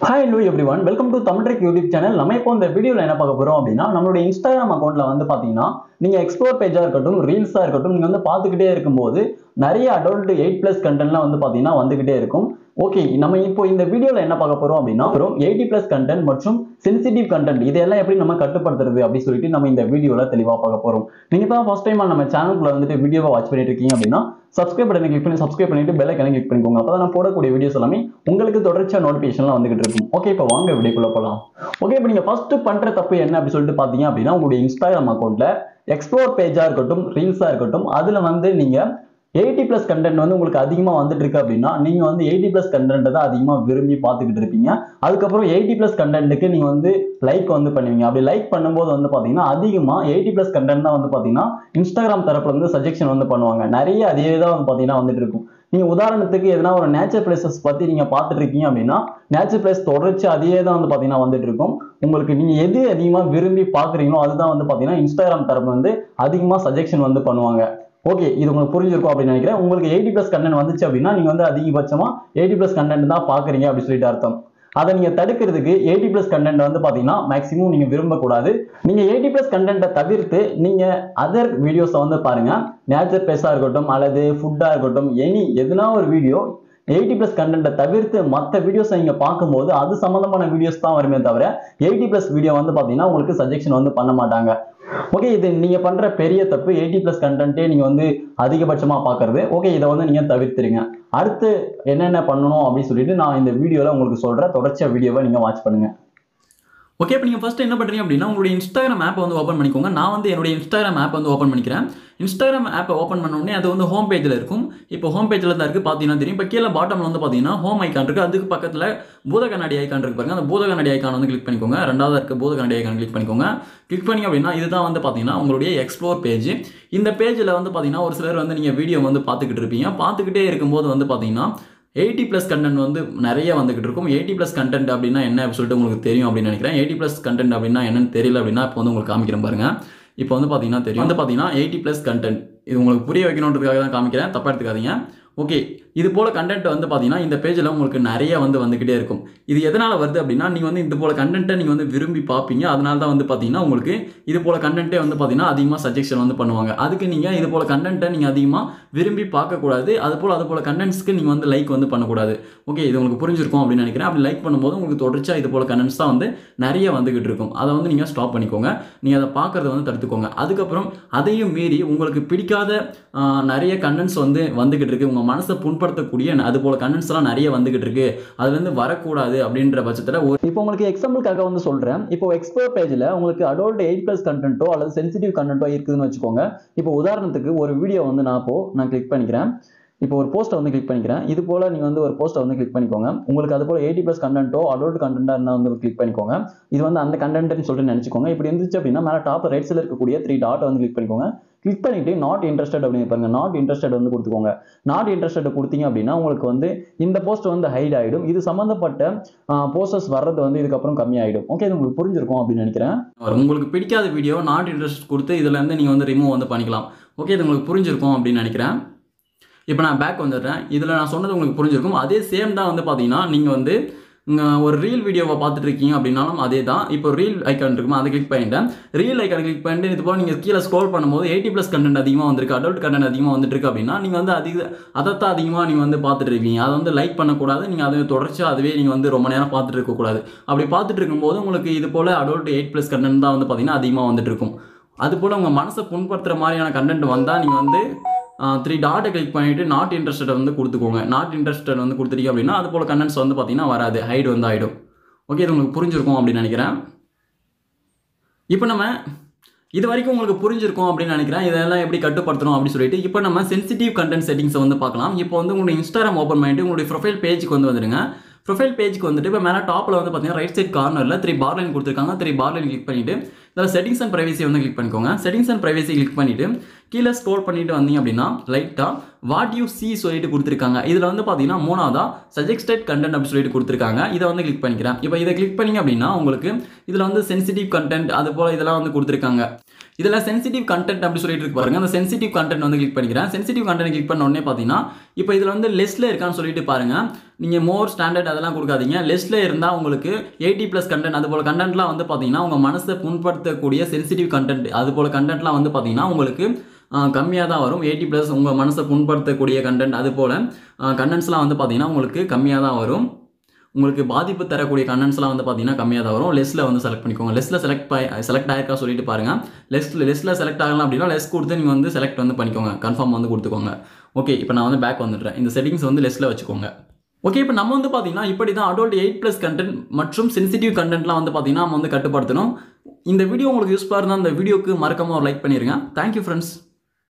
hi hello everyone welcome to Tamil Trick YouTube channel நம்ம இப்போ இந்த வீடியோவில் என்ன பார்க்க போகிறோம் அப்படின்னா நம்மளுடைய இன்ஸ்டாகிராம் அக்கௌண்ட்டில் வந்து பார்த்தீங்கன்னா நீங்கள் எக்ஸ்ப்ளோர் பேஜாக இருக்கட்டும் ரீல்ஸாக இருக்கட்டும் நீங்கள் வந்து பார்த்துக்கிட்டே இருக்கும்போது நிறைய அடல்ட் எயிட் ப்ளஸ் கண்டென்ட்லாம் வந்து பார்த்தீங்கன்னா வந்துக்கிட்டே இருக்கும் ஓகே நம்ம இப்போ இந்த வீடியோவில் என்ன பார்க்க போகிறோம் அப்படின்னா அப்புறம் எயிட்டி ப்ளஸ் கண்டென்ட் மற்றும் சென்சிட்டிவ் கண்டென்ட் இதெல்லாம் எப்படி நம்ம கட்டுப்படுத்துறது அப்படின்னு சொல்லிட்டு நம்ம இந்த வீடியோவில் தெளிவாக பார்க்க போகிறோம் நீங்கள் தான் ஃபஸ்ட் டைம் நம்ம சேனலுக்குள்ள வந்துட்டு வீடியோவை வாட்ச் பண்ணிட்டு இருக்கீங்க அப்படின்னா சப்ஸ்கிரைப் பட்டனை கிளிக் பண்ணி சப்ஸ்கிரைப் பண்ணிட்டு பெல் ஐக்கனை கிளிக் பண்ணிக்கோங்க அப்போ நான் போடக்கூடிய வீடியோஸ் எல்லாமே உங்களுக்கு தொடர்ச்சியாக நோட்டிஃபிகேஷன்லாம் வந்துகிட்டு இருக்கும் ஓகே இப்போ வாங்க வீடியோக்குள்ள போகலாம் ஓகே இப்போ நீங்கள் ஃபர்ஸ்ட் பண்ணுற தப்பு என்ன அப்படின்னு சொல்லிட்டு பார்த்தீங்க அப்படின்னா உங்களுடைய இன்ஸ்டாகிராம் அக்கௌண்ட்டில் எக்ஸ்ப்ளோர் பேஜாக இருக்கட்டும் ரீல்ஸாக இருக்கட்டும் அதில் வந்து நீங்கள் எயிட்டி ப்ளஸ் கண்டென்ட் வந்து உங்களுக்கு அதிகமாக வந்துட்டு இருக்கு அப்படின்னா நீங்கள் வந்து எயிட்டி ப்ளஸ் கண்டென்ட்டை தான் அதிகமாக விரும்பி பார்த்துக்கிட்டு இருப்பீங்க அதுக்கப்புறம் எயிட்டி ப்ளஸ் கண்டென்ட்டுக்கு நீங்கள் வந்து லைக் வந்து பண்ணுவீங்க அப்படி லைக் பண்ணும்போது வந்து பார்த்தீங்கன்னா அதிகமாக எயிட்டி ப்ளஸ் கண்டென்ட் தான் வந்து பார்த்தீங்கன்னா இன்ஸ்டாகிராம் தரப்புல இருந்து சஜெக்ஷன் வந்து பண்ணுவாங்க நிறைய அதே தான் வந்து பார்த்தீங்கன்னா வந்துட்டு இருக்கும் நீங்கள் உதாரணத்துக்கு எதனா ஒரு நேச்சர் பிளேசஸ் பற்றி நீங்கள் பார்த்துட்டு இருக்கீங்க அப்படின்னா நேச்சர் பிளேஸ் தொடர்ச்சி அதே தான் வந்து பார்த்தீங்கன்னா வந்துட்டு இருக்கும் உங்களுக்கு நீங்கள் எது அதிகமாக விரும்பி பார்க்குறீங்களோ அதுதான் வந்து பார்த்தீங்கன்னா இன்ஸ்டாகிராம் தரப்பு வந்து அதிகமாக சஜெக்ஷன் வந்து பண்ணுவாங்க ஓகே இது உங்களுக்கு புரிஞ்சிருக்கும் அப்படின்னு நினைக்கிறேன் உங்களுக்கு எயிட்டி ப்ளஸ் கண்டென்ட் வந்துச்சு அப்படின்னா நீங்கள் வந்து அதிகபட்சமாக எயிட்டி ப்ளஸ் கண்டென்ட் தான் பார்க்குறீங்க அப்படின்னு சொல்லிட்டு அர்த்தம் அதை நீங்கள் தடுக்கிறதுக்கு எயிட்டி ப்ளஸ் கண்டென்ட் வந்து பார்த்தீங்கன்னா மேக்ஸிமம் நீங்கள் விரும்பக்கூடாது நீங்கள் எயிட்டி ப்ளஸ் கண்டென்ட்டை தவிர்த்து நீங்கள் அதர் வீடியோஸை வந்து பாருங்கள் நேச்சர் பிளேஸாக இருக்கட்டும் அல்லது ஃபுட்டாக இருக்கட்டும் எனி எதுனா ஒரு வீடியோ எயிட்டி ப்ளஸ் கண்டென்ட்டை தவிர்த்து மற்ற வீடியோஸை நீங்கள் பார்க்கும்போது அது சம்மந்தமான வீடியோஸ் தான் வருமே தவிர எயிட்டி ப்ளஸ் வீடியோ வந்து பார்த்தீங்கன்னா உங்களுக்கு சஜெக்ஷன் வந்து பண்ண மாட்டாங்க ஓகே இது நீங்கள் பண்ணுற பெரிய தப்பு எயிட்டி ப்ளஸ் கண்டென்ட்டே நீங்கள் வந்து அதிகபட்சமாக பார்க்கறது ஓகே இதை வந்து நீங்கள் தவிர்த்துருங்க அடுத்து என்னென்ன பண்ணணும் அப்படின்னு சொல்லிட்டு நான் இந்த வீடியோவில் உங்களுக்கு சொல்கிறேன் தொடர்ச்சியாக வீடியோவை நீங்கள் வாட்ச் பண்ணுங்கள் ஓகே இப்போ நீங்கள் ஃபஸ்ட்டு என்ன பண்ணுறீங்க அப்படின்னா உங்களுடைய இன்ஸ்டாகிராம் ஆப்பை வந்து ஓப்பன் பண்ணிக்கோங்க நான் வந்து என்னுடைய இன்ஸ்டாகிராம் ஆப் வந்து ஓப்பன் பண்ணிக்கிறேன் இன்ஸ்டாகிராம் ஆப்பை ஓப்பன் பண்ண உடனே அது வந்து ஹோம் பேஜில் இருக்கும் இப்போ ஹோம் பேஜில் தான் இருக்குது பார்த்தீங்கன்னா தெரியும் இப்போ கீழே பாட்டமில் வந்து பார்த்தீங்கன்னா ஹோம் ஐக்கான் இருக்குது அதுக்கு பக்கத்தில் பூத கண்ணாடி ஐக்கான் இருக்கு பாருங்க அந்த பூத கண்ணாடி ஐக்கான் வந்து கிளிக் பண்ணிக்கோங்க ரெண்டாவது இருக்க பூத கண்ணாடி ஐக்கான் கிளிக் பண்ணிக்கோங்க கிளிக் பண்ணி அப்படின்னா இதுதான் வந்து பார்த்தீங்கன்னா உங்களுடைய எக்ஸ்ப்ளோர் பேஜ் இந்த பேஜில் வந்து பார்த்தீங்கன்னா ஒரு சிலர் வந்து நீங்கள் வீடியோ வந்து பார்த்துக்கிட்டு இருப்பீங்க பார்த்துக்கிட்டே இருக்கும்போது வந்து பார்த்தீங்கன்னா எயிட்டி ப்ளஸ் கண்டென்ட் வந்து நிறைய வந்துகிட்டு இருக்கும் எயிட்டி ப்ளஸ் கண்டென்ட் அப்படின்னா என்ன அப்படின்னு சொல்லிட்டு உங்களுக்கு தெரியும் அப்படின்னு நினைக்கிறேன் எயிட்டி ப்ளஸ் கண்டென்ட் அப்படின்னா என்னன்னு தெரியல அப்படின்னா இப்போ வந்து உங்களுக்கு காமிக்கிறேன் பாருங்க இப்போ வந்து பார்த்தீங்கன்னா தெரியும் வந்து பார்த்தீங்கன்னா எயிட்டி ப்ளஸ் கண்டென்ட் இது உங்களுக்கு புரிய வைக்கணுன்றதுக்காக தான் காமிக்கிறேன் தப்பாக எடுத்துக்காதீங்க ஓகே இது போல் கண்டென்ட் வந்து பார்த்தீங்கன்னா இந்த பேஜில் உங்களுக்கு நிறைய வந்து வந்துக்கிட்டே இருக்கும் இது எதனால் வருது அப்படின்னா நீங்கள் வந்து இது போல் கண்டென்ட்டை நீங்கள் வந்து விரும்பி பார்ப்பீங்க அதனால தான் வந்து பார்த்தீங்கன்னா உங்களுக்கு இது போல் கண்டென்ட்டே வந்து பார்த்தீங்கன்னா அதிகமாக சஜெக்ஷன் வந்து பண்ணுவாங்க அதுக்கு நீங்கள் இது போல் கண்டென்ட்டை நீங்கள் அதிகமாக விரும்பி பார்க்கக்கூடாது அது போல் அது போல் கண்டென்ட்ஸ்க்கு நீங்கள் வந்து லைக் வந்து பண்ணக்கூடாது ஓகே இது உங்களுக்கு புரிஞ்சிருக்கும் அப்படின்னு நினைக்கிறேன் அப்படி லைக் பண்ணும்போது உங்களுக்கு தொடர்ச்சியாக இது போல் கண்டென்ட்ஸ் தான் வந்து நிறைய வந்துகிட்டு இருக்கும் அதை வந்து நீங்கள் ஸ்டாப் பண்ணிக்கோங்க நீங்கள் அதை பார்க்குறத வந்து தடுத்துக்கோங்க அதுக்கப்புறம் அதையும் மீறி உங்களுக்கு பிடிக்காத ஆஹ், நிறைய கண்டென்ட்ஸ் வந்து வந்துகிட்டு இருக்கு உங்கள் மனசை புண்படுத்தக்கூடிய அது போல் கண்டென்ட்ஸ் எல்லாம் நிறைய வந்துகிட்டு இருக்கு அதுலேருந்து வரக்கூடாது அப்படின்ற பட்சத்தில் ஒரு இப்போ உங்களுக்கு எக்ஸாம்பிளுக்காக வந்து சொல்கிறேன் இப்போ எக்ஸ்ப்ளோர் பேஜில் உங்களுக்கு அடல்ட் எயிட் ப்ளஸ் கண்டென்ட்டோ அல்லது சென்சிட்டிவ் கண்டென்ட்டோ இருக்குதுன்னு வச்சுக்கோங்க இப்போ உதாரணத்துக்கு ஒரு வீடியோ வந்து நான் இப்போ நான் கிளிக் பண்ணிக்கிறேன் இப்போ ஒரு போஸ்ட்டை வந்து கிளிக் பண்ணிக்கிறேன் இது போல் நீங்கள் வந்து ஒரு போஸ்ட்டை வந்து கிளிக் பண்ணிக்கோங்க உங்களுக்கு அது போல் எயிட்டி ப்ளஸ் கண்டென்ட்டோ அடல்ட் கண்டென்ட்டாக இருந்தால் வந்து கிளிக் பண்ணிக்கோங்க இது வந்து அந்த கண்டென்ட்னு சொல்லிட்டு நினச்சிக்கோங்க இப்படி இருந்துச்சு அப்படின்னா மேலே டாப் ரைட் சைடில் இருக்கக்கூடிய த்ரீ டாட்டை வந்து கிளிக் பண்ணிக்கோங்க கிளிக் பண்ணிட்டு நாட் இன்ட்ரெஸ்டட் அப்படின்னு பாருங்க நாட் இன்ட்ரெஸ்டட் வந்து கொடுத்துக்கோங்க நாட் இன்ட்ரெஸ்டட் கொடுத்தீங்க அப்படின்னா உங்களுக்கு வந்து இந்த போஸ்ட் வந்து ஹைட் ஆகிடும் இது சம்மந்தப்பட்ட போஸ்டர்ஸ் வர்றது வந்து இதுக்கப்புறம் கம்மியாயிடும் ஓகே இது உங்களுக்கு புரிஞ்சிருக்கும் அப்படின்னு நினைக்கிறேன் உங்களுக்கு பிடிக்காத வீடியோ நாட் இன்ட்ரெஸ்ட் கொடுத்து இதுல இருந்து நீங்கள் வந்து ரிமூவ் வந்து பண்ணிக்கலாம் ஓகே இது உங்களுக்கு புரிஞ்சிருக்கும் அப்படின்னு நினைக்கிறேன் இப்போ நான் பேக் வந்துடுறேன் இதில் நான் சொன்னது உங்களுக்கு புரிஞ்சிருக்கும் அதே சேம் தான் வந்து பார்த்தீங்கன்னா நீங்கள் வந்து இங்க ஒரு ரீல் வீடியோவை பார்த்துட்டு இருக்கீங்க அப்படின்னாலும் அதே தான் இப்போ ரீல் ஐக்கான் இருக்குமா அதை கிளிக் பண்ணிட்டேன் ரீல் ஐக்கான் கிளிக் பண்ணிட்டு இது போல் நீங்கள் கீழே ஸ்க்ரோல் பண்ணும்போது எயிட்டி ப்ளஸ் கண்டென்ட் அதிகமாக வந்திருக்கு அடல்ட் கண்டென்ட் அதிகமாக வந்துட்டு இருக்கு அப்படின்னா நீங்கள் வந்து அதிக அதைத்தான் அதிகமாக நீங்கள் வந்து பார்த்துட்டு இருக்கீங்க அதை வந்து லைக் பண்ணக்கூடாது நீங்கள் அதை தொடர்ச்சியாக அதுவே நீங்கள் வந்து ரொம்ப நேரம் பார்த்துட்டு இருக்கக்கூடாது அப்படி பார்த்துட்டு இருக்கும்போது உங்களுக்கு இது போல் அடல்ட் எயிட் ப்ளஸ் கண்டென்ட் தான் வந்து பார்த்தீங்கன்னா அதிகமாக வந்துட்டு இருக்கும் அது போல் உங்கள் மனசை புண்படுத்துகிற மாதிரியான கண்டென்ட் வந்தால் நீங்கள் வந்து த்ரீ டாட்டை கிளிக் பண்ணிவிட்டு நாட் இன்ட்ரெஸ்டட் வந்து கொடுத்துக்கோங்க நாட் இன்ட்ரெஸ்டட் வந்து கொடுத்துட்டீங்க அப்படின்னா அது போல் கண்டென்ட்ஸ் வந்து பார்த்தீங்கன்னா வராது ஹைடு வந்து ஆகிடும் ஓகே இது உங்களுக்கு புரிஞ்சிருக்கும் அப்படின்னு நினைக்கிறேன் இப்போ நம்ம இது வரைக்கும் உங்களுக்கு புரிஞ்சிருக்கும் அப்படின்னு நினைக்கிறேன் இதெல்லாம் எப்படி கட்டுப்படுத்தணும் அப்படின்னு சொல்லிட்டு இப்போ நம்ம சென்சிட்டிவ் கண்டென்ட் செட்டிங்ஸை வந்து பார்க்கலாம் இப்போ வந்து உங்களுடைய இன்ஸ்டாகிராம் ஓப்பன் பண்ணிட்டு உங்களுடைய ப்ரொஃபைல் பேஜுக்கு வந்து வந்துடுங்க ப்ரொஃபைல் பேஜுக்கு வந்துட்டு இப்போ மேலே டாப்பில் வந்து பார்த்தீங்கன்னா ரைட் சைட் கார்னரில் த்ரீ பார் லைன் கொடுத்துருக்காங்க த்ரீ பார் லைன் கிளிக் பண்ணிட்டு இதில் செட்டிங்ஸ் அண்ட் ப்ரைவசி வந்து கிளிக் பண்ணிக்கோங்க செட்டிங்ஸ் அண்ட் ப்ரைவசி கிளிக் பண்ணிட்டு கீழே ஸ்க்ரோல் பண்ணிட்டு வந்தீங்க அப்படின்னா லைட்டாக வாட் யூ சி சொல்லிட்டு கொடுத்துருக்காங்க இதில் வந்து பார்த்தீங்கன்னா மூணாவதா சஜெக்டட் கண்டென்ட் அப்படி சொல்லிட்டு கொடுத்துருக்காங்க இதை வந்து கிளிக் பண்ணிக்கிறேன் இப்போ இதை கிளிக் பண்ணீங்க அப்படின்னா உங்களுக்கு இதில் வந்து சென்சிட்டிவ் கண்டென்ட் அது போல் இதெல்லாம் வந்து கொடுத்துருக்காங்க இதில் சென்சிட்டிவ் கண்டென்ட் அப்படி சொல்லிட்டு இருக்கு பாருங்க அந்த சென்சிட்டிவ் கண்டென்ட் வந்து கிளிக் பண்ணிக்கிறேன் சென்சிட்டிவ் கண்டென்ட் கிளிக் பண்ண உடனே பார்த்தீங்கன்னா இப்போ இதில் வந்து லெஸ்ட்டில் இருக்கான்னு சொல்லிட்டு பாருங்க நீங்கள் மோர் ஸ்டாண்டர்ட் அதெல்லாம் கொடுக்காதீங்க லெஸ்ட்டில் இருந்தால் உங்களுக்கு எயிட்டி ப்ளஸ் கண்டென்ட் அது போல் கண்டென்ட்லாம் வந்து பார்த்தீங்கன்னா உங்கள் மனசை புண்படுத்தக்கூடிய சென்சிட்டிவ் கண்டென்ட் அது போல் கண்டென்ட்லாம் வந்து பார்த்தீங்கன்னா உங்களுக்கு கம்மியாக தான் வரும் எயிட்டி ப்ளஸ் உங்கள் மனசை புண்படுத்தக்கூடிய கண்டென்ட் அது போல் கண்டென்ட்ஸ்லாம் வந்து பார்த்தீங்கன்னா உங்களுக்கு கம்மியாக தான் வரும் உங்களுக்கு பாதிப்பு தரக்கூடிய கண்டென்ட்ஸ்லாம் வந்து பார்த்தீங்கன்னா கம்மியாக தான் வரும் லெஸ்ட்டில் வந்து செலக்ட் பண்ணிக்கோங்க லெஸ்ட்டில் செலக்ட் செலக்ட் ஆயிருக்கா சொல்லிட்டு பாருங்கள் லெஸ்ட்டில் லெஸ்ட்டில் செலக்ட் ஆகலாம் அப்படின்னா லெஸ் கொடுத்து நீங்கள் வந்து செலக்ட் வந்து பண்ணிக்கோங்க கன்ஃபார்ம் வந்து கொடுத்துக்கோங்க ஓகே இப்போ நான் வந்து பேக் வந்துடுறேன் இந்த செட்டிங்ஸ் வந்து லெஸ்ட்டில் வச்சுக்கோங்க ஓகே இப்போ நம்ம வந்து பார்த்தீங்கன்னா இப்படி தான் அடல்ட் எயிட் ப்ளஸ் கண்டென்ட் மற்றும் சென்சிட்டிவ் கண்டென்ட்லாம் வந்து பார்த்தீங்கன்னா நம்ம வந்து கட்டுப்படுத்தணும் இந்த வீடியோ உங்களுக்கு யூஸ்ஃபுல்லாக இருந்தால் இந்த வீடியோக்கு மறக்காம ஒரு லைக் பண்ணிடுங்க தேங்க்யூ ஃப்ரெண்ட்ஸ்